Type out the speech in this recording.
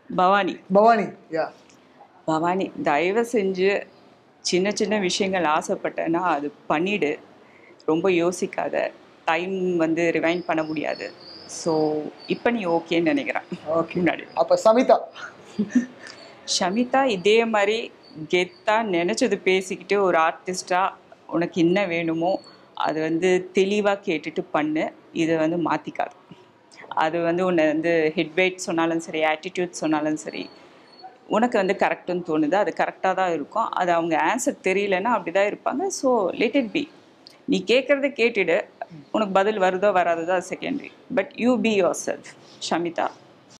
பவானி பவானி யா பவானி தயவு செஞ்சு சின்ன சின்ன விஷயங்கள் ஆசைப்பட்டேன்னா அது பண்ணிடு ரொம்ப யோசிக்காத டைம் வந்து ரிவைண்ட் பண்ண முடியாது ஸோ இப்போ நீ ஓகேன்னு நினைக்கிறேன் ஓகே முன்னாடி அப்ப சமிதா ஷமிதா இதே மாதிரி கெத்தாக நினச்சது பேசிக்கிட்டு ஒரு ஆர்டிஸ்டாக உனக்கு என்ன வேணுமோ அது வந்து தெளிவாக கேட்டுட்டு பண்ணு இதை வந்து மாற்றிக்காது அது வந்து உன்னை வந்து ஹெட் வெயிட் சொன்னாலும் சரி ஆட்டிடியூட் சொன்னாலும் சரி உனக்கு வந்து கரெக்டுன்னு தோணுது அது கரெக்டாக தான் இருக்கும் அது அவங்க ஆன்சர் தெரியலன்னா அப்படி தான் இருப்பாங்க ஸோ லெட் இட் பி நீ கேட்குறத கேட்டுடு உனக்கு பதில் வருதோ வராததோ அது secondary but you be yourself Shamita